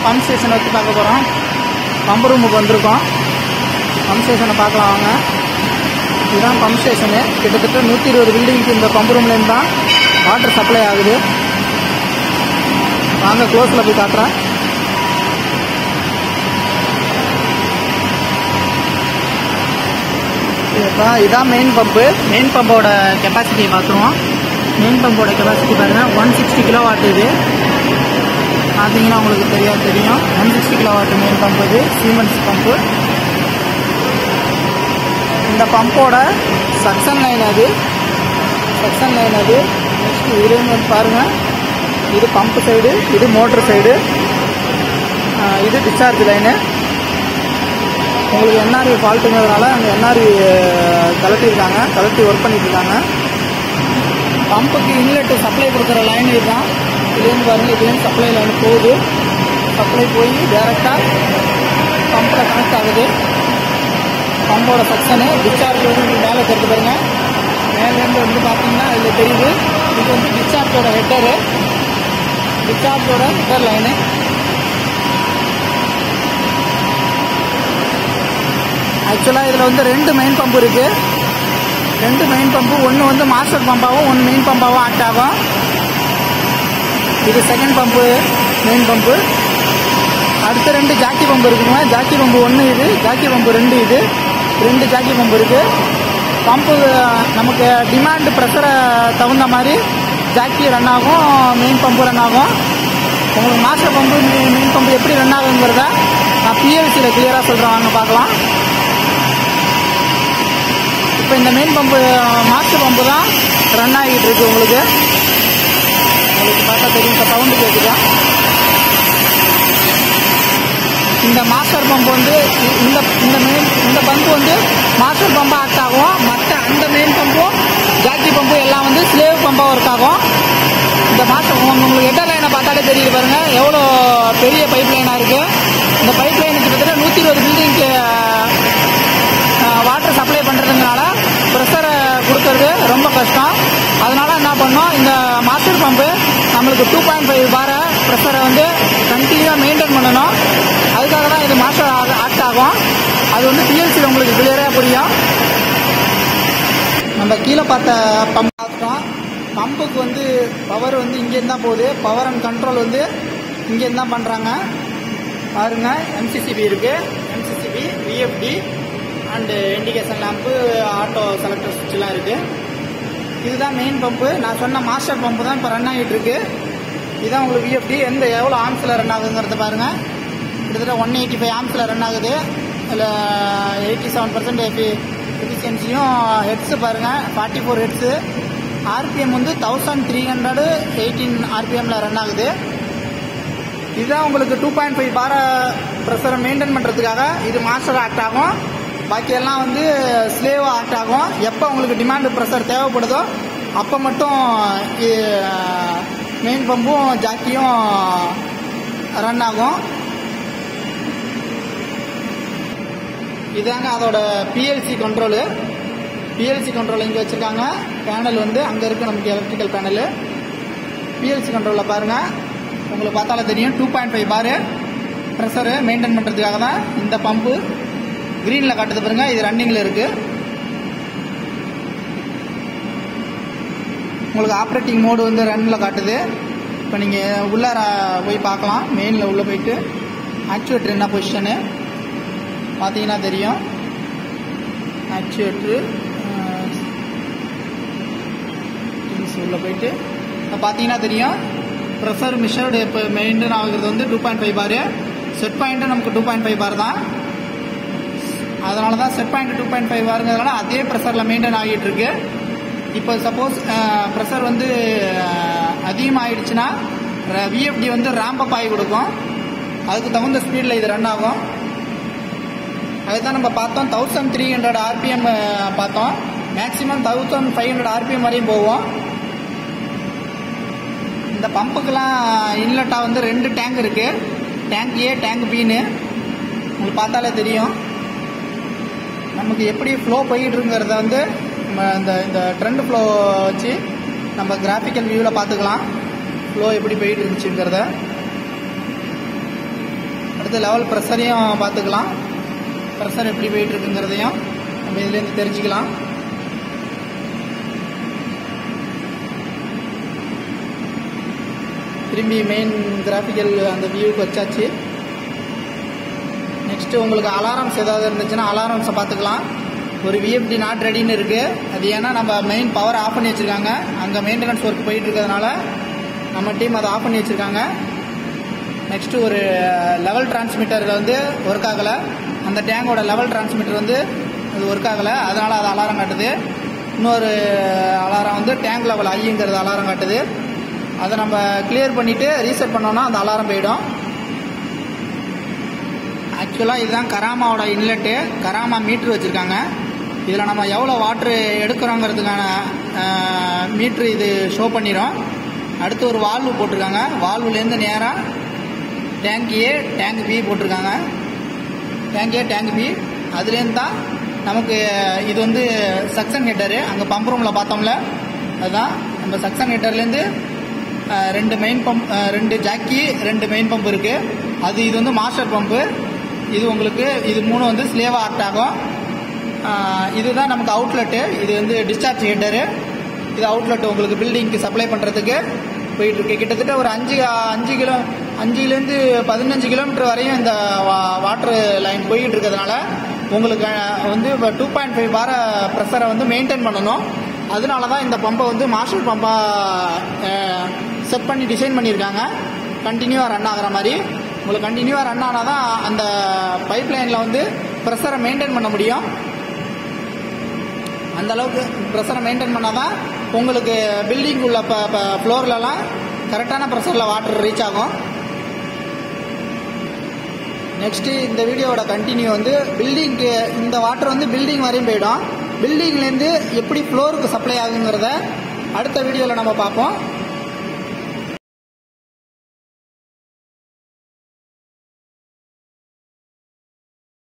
pump ஸ்டேஷனை வச்சு பார்க்க போகிறோம் பம்ப் ரூமுக்கு வந்திருக்கோம் பம்ப் ஸ்டேஷனை பார்க்கலாம் வாங்க இதுதான் பம்ப் ஸ்டேஷனு கிட்டத்தட்ட நூற்றி இருபது பில்டிங்க்கு இந்த பம்ப் ரூம்லேருந்து தான் வாட்டர் சப்ளை ஆகுது வாங்க க்ளோஸில் போய் காட்டுறேன் இதுதான் இதான் மெயின் பம்பு மெயின் பம்போட கெப்பாசிட்டியை பார்த்துருவோம் மெயின் பம்போட கெப்பாசிட்டி பாருங்கள் ஒன் சிக்ஸ்டி கிலோ வாட் இது பார்த்தீங்கன்னா உங்களுக்கு தெரியாது தெரியும் one sixty kilowatt main pump இது சீமெண்ட்ஸ் பம்பு இந்த பம்போட சக்ஷன் லைன் அது சக்ஷன் லைன் அது நெக்ஸ்ட் இதுலேருந்து வந்து பாருங்கள் இது பம்ப் சைடு இது மோட்டர் சைடு இது டிஸ்சார்ஜ் லைனு உங்களுக்கு என்ஆர்இ ஃபால்ட்டுங்கிறதுனால அந்த என்ஆர்இ கலட்டியிருக்காங்க கலட்டி ஒர்க் பண்ணிட்டு இருக்காங்க பம்புக்கு இன்லெட் சப்ளை கொடுக்குற லைன் இதுதான் இதுலேருந்து பாருங்கள் இதுலேருந்து சப்ளை லைன் போகுது சப்ளை போய் டேரெக்டாக பம்பில் கனெக்ட் ஆகுது பம்போட செக்ஷனு டிஸ்சார்ஜ் வந்து இங்க மேலே தெரிஞ்சு பாருங்க மேலேருந்து வந்து பார்த்தீங்கன்னா இதில் தெரியுது இது வந்து டிஸ்சார்ஜோட ஹெட்டரு டிஸ்சார்ஜோட ஹெட்டர் லைனு ஆக்சுவலாக இதில் வந்து ரெண்டு மெயின் பம்பு இருக்குது ரெண்டு மெயின் பம்பு ஒன்று வந்து மாஸ்டர் பம்பாகவும் ஒன்று மெயின் பம்பாகவும் ஆக்ட் ஆகும் இது செகண்ட் பம்பு மெயின் பம்பு அடுத்த ரெண்டு ஜாக்கி பம்பு இருக்குங்க ஜாக்கி பம்பு ஒன்று இது ஜாக்கி பம்பு ரெண்டு இது ரெண்டு ஜாக்கி பம்பு இருக்கு பம்பு நமக்கு டிமாண்ட் ப்ரெஷரை தகுந்த மாதிரி ஜாக்கி ரன் ஆகும் மெயின் பம்பு ரன் ஆகும் உங்களுக்கு மாஸ்டர் பம்பு மெயின் பம்பு எப்படி ரன் ஆகுங்கிறத நான் பிஎல்சியில் கிளியராக சொல்கிறேன் வாங்க பார்க்கலாம் இப்போ இந்த மெயின் பம்பு மாஸ்டர் பம்பு தான் ரன் ஆகிட்டு இருக்கு உங்களுக்கு உங்களுக்கு பார்த்தா தெரியும் இப்போ சவுண்டு கேட்குதா இந்த மாஸ்டர் பம்ப் வந்து இ- இந்த இந்த மெயின் இந்த பம்பு வந்து மாஸ்டர் பம்பாக ஆக்ட் ஆகும் மற்ற அந்த மெயின் பம்பும் ஜாக்கி பம்பு எல்லாம் வந்து ஸ்லேவ் பம்பாக ஒர்க் ஆகும் இந்த மாஸ்டர் பம்ப் உங்களுக்கு எட்ட லைனை பார்த்தாலே தெரியுது பாருங்க எவ்வளோ பெரிய பைப் லைனாக இருக்கு இந்த பைப் லைன் கிட்டத்தட்ட நூற்றி இருபது பில்டிங்க்கு வாட்டர் சப்ளை பண்ணுறதுனால ப்ரெஷரை கொடுக்கறது ரொம்ப கஷ்டம் அதனால என்ன பண்ணோம் இந்த மாஸ்டர் பம்பு நம்மளுக்கு டூ பாயிண்ட் ஃபைவ் பார ப்ரெஷரை வந்து கண்டினியூவாக மெயின்டைன் பண்ணணும் அதுக்காக தான் இது மாஸ்டர் ஆக்ட் ஆகும் அது வந்து பிஎல்சியில் உங்களுக்கு கிளியராக புரியும் நம்ம கீழே பார்த்த பம்ப் பார்த்துட்டோம் பம்புக்கு வந்து பவர் வந்து இங்கேருந்து தான் போகுது பவர் அண்ட் கண்ட்ரோல் வந்து இங்கேருந்து தான் பண்ணுறாங்க பாருங்க எம்சிசிபி இருக்கு MCCB VFD and indication lamp auto selector சுவிட்ச்லாம் இருக்கு இதுதான் மெயின் பம்பு நான் சொன்ன மாஸ்டர் பம்பு தான் இப்போ ரன் ஆகிட்டு இருக்கு இதுதான் உங்களுக்கு விஎஃப்டி எந்த எவ்வளோ ஆம்ஸில் ரன் ஆகுங்கிறத பாருங்க கிட்டத்தட்ட ஒன் எயிட்டி ஃபைவ் ஆம்ஸில் ரன் ஆகுது இதில் எயிட்டி செவன் பர்சன்ட் எஃபிஷியன்சியும் ஹெட்ஸு பாருங்க ஃபார்ட்டி ஃபோர் ஹெட்ஸு ஆர்பிஎம் வந்து தௌசண்ட் த்ரீ ஹண்ட்ரடு எயிட்டீன் ஆர்பிஎம்மில் ரன் ஆகுது இதுதான் உங்களுக்கு டூ பாயிண்ட் ஃபைவ் பார ப்ரெஷரை மெயின்டைன் பண்ணுறதுக்காக இது மாஸ்டர் ஆக்ட் ஆகும் பாக்கி எல்லாம் வந்து ஸ்லேவ் ஆக்ட் ஆகும் எப்போ உங்களுக்கு டிமாண்ட் ப்ரெஷர் தேவைப்படுதோ அப்போ மட்டும் மெயின் பம்பும் ஜாக்கியும் ரன் ஆகும் இதாங்க அதோட பிஎல்சி கண்ட்ரோலு பிஎல்சி கண்ட்ரோல் இங்கே வச்சுருக்காங்க பேனல் வந்து அங்கே இருக்கு நமக்கு எலக்ட்ரிக்கல் பேனலு பிஎல்சி கண்ட்ரோலில் பாருங்கள் உங்களுக்கு பார்த்தாலே தெரியும் two point five bar pressure maintain பண்ணுறதுக்காக தான் இந்த பம்பு க்ரீனில் காட்டுது பாருங்க இது ரன்னிங்கில் இருக்குது உங்களுக்கு ஆப்ரேட்டிங் மோடு வந்து ரன்னில் காட்டுது இப்போ நீங்கள் உள்ளார போய் பார்க்கலாம் மெயினில் உள்ளே போயிட்டு ஆக்சுவேட்டர் என்ன பொசிஷனு பார்த்தீங்கன்னா தெரியும் ஆக்சுவேட்ரு உள்ளே போயிட்டு இப்போ பார்த்தீங்கன்னா தெரியும் ப்ரெஷர் மிஷர்டு இப்போ மெயின்டைன் ஆகுறது வந்து two point five bar set point நமக்கு டூ பாயிண்ட் ஃபைவ் பார் தான் அதனால தான் set point two point five பாருங்கிறதுனால அதே ப்ரெஷரில் மெயின்டைன் ஆகிட்டு இருக்கு இப்போ சப்போஸ் ப்ரெஷர் வந்து அதிகமாகிடுச்சுன்னா விஎஃப்டி வந்து ரேம்ப் அப் ஆகி கொடுக்கும் அதுக்கு தகுந்த ஸ்பீடில் இது ரன் ஆகும் அதுதான் நம்ம பார்த்தோம் தௌசண்ட் த்ரீ ஹண்ட்ரட் ஆர்பிஎம் பார்த்தோம் maximum thousand five hundred RPM வரையும் போவோம் இந்த பம்புக்கெல்லாம் இன்லெட்டாக வந்து ரெண்டு டேங்க் இருக்கு டேங்க் ஏ டேங்க் பின்னு உங்களுக்கு பார்த்தாலே தெரியும் நமக்கு எப்படி ஃப்ளோ போயிட்டு இருக்குங்கிறத வந்து நம்ம இந்த இந்த ட்ரெண்ட் ஃப்ளோ வச்சு நம்ம கிராஃபிக்கல் வியூவில் பார்த்துக்கலாம் ஃப்ளோ எப்படி போயிட்டு இருந்துச்சுங்கிறத அடுத்து லெவல் ப்ரெஷரையும் பார்த்துக்கலாம் ப்ரெஷர் எப்படி போயிட்டு இருக்குங்கிறதையும் நம்ம இதுலேருந்து தெரிஞ்சுக்கலாம் திரும்பி மெயின் கிராஃபிக்கல் அந்த வியூக்கு வச்சாச்சு நெக்ஸ்ட்டு உங்களுக்கு அலாரம்ஸ் ஏதாவது இருந்துச்சுன்னா அலாரம்ஸை பார்த்துக்கலாம் ஒரு விஎஃப்டி நாட் ரெடின்னு இருக்குது அது ஏன்னா நம்ம மெயின் பவர் ஆஃப் பண்ணி வச்சுருக்காங்க அங்கே மெயின்டெனன்ஸ் ஒர்க் போயிட்டு இருக்கிறதுனால நம்ம டீம் அதை ஆஃப் பண்ணி வச்சுருக்காங்க நெக்ஸ்ட்டு ஒரு லெவல் டிரான்ஸ்மிட்டர் வந்து ஒர்க் ஆகலை அந்த டேங்கோட லெவல் டிரான்ஸ்மிட்டர் வந்து அது ஒர்க் ஆகலை அதனால் அது அலாரம் காட்டுது இன்னொரு அலாரம் வந்து டேங்க் லெவல் ஐங்கிறது அலாரம் காட்டுது அதை நம்ம கிளியர் பண்ணிவிட்டு ரீசெட் பண்ணோம்னா அந்த அலாரம் போயிடும் ஆக்சுவலாக இதுதான் கராமாவோட இன்லெட்டு கராமா மீட்ரு வச்சுருக்காங்க இதில் நம்ம எவ்வளோ வாட்ரு எடுக்கிறோங்கிறதுக்கான மீட்ரு இது ஷோ பண்ணிடும் அடுத்து ஒரு வால்வு போட்டிருக்காங்க வால்வுலேருந்து நேராக டேங்க் ஏ டேங்க் பி போட்டிருக்காங்க டேங்க் ஏ டேங்க் பி அதுலேருந்து தான் நமக்கு இது வந்து சக்ஷன் ஹெட்டரு அங்கே பம்ப் ரூமில் பார்த்தோம்ல அதுதான் நம்ம சக்ஷன் ஹெட்டர்லேருந்து ரெண்டு மெயின் பம்ப் ரெண்டு ஜாக்கி ரெண்டு மெயின் பம்ப் இருக்குது அது இது வந்து மாஸ்டர் பம்பு இது உங்களுக்கு இது மூணு வந்து ஸ்லேவாக ஆக்ட் ஆகும் இதுதான் நமக்கு அவுட்லெட்டு இது வந்து டிஸ்சார்ஜ் ஹெட்டரு இது அவுட்லெட் உங்களுக்கு பில்டிங்க்கு சப்ளை பண்ணுறதுக்கு போயிட்டு இருக்கு கிட்டத்தட்ட ஒரு அஞ்சு அஞ்சு கிலோ அஞ்சுலேருந்து பதினஞ்சு கிலோமீட்டர் வரையும் இந்த வாட்டர் லைன் போயிட்டு இருக்கிறதுனால உங்களுக்கு வந்து இப்போ டூ பாயிண்ட் ஃபைவ் பார ப்ரெஷரை வந்து மெயின்டைன் பண்ணணும் அதனால தான் இந்த பம்பை வந்து மாஸ்டர் பம்பாக செட் பண்ணி டிசைன் பண்ணியிருக்காங்க கண்டினியூவாக ரன் ஆகிற மாதிரி உங்களுக்கு கண்டினியூவாக ரன் ஆனால் தான் அந்த பைப் லைனில் வந்து ப்ரெஷரை மெயின்டைன் பண்ண முடியும் அந்த அளவுக்கு ப்ரெஷரை மெயின்டைன் பண்ணால் தான் உங்களுக்கு பில்டிங் உள்ள இப்போ ஃப்ளோர்லலாம் கரெக்டான ப்ரெஷரில் வாட்டர் ரீச் ஆகும் நெக்ஸ்ட்டு இந்த வீடியோவோட கண்டினியூ வந்து பில்டிங்க்கு இந்த வாட்டர் வந்து பில்டிங் வரையும் போயிடும் பில்டிங்லேருந்து எப்படி ஃப்ளோருக்கு சப்ளை ஆகுங்கிறத அடுத்த வீடியோவில் நம்ம பார்ப்போம்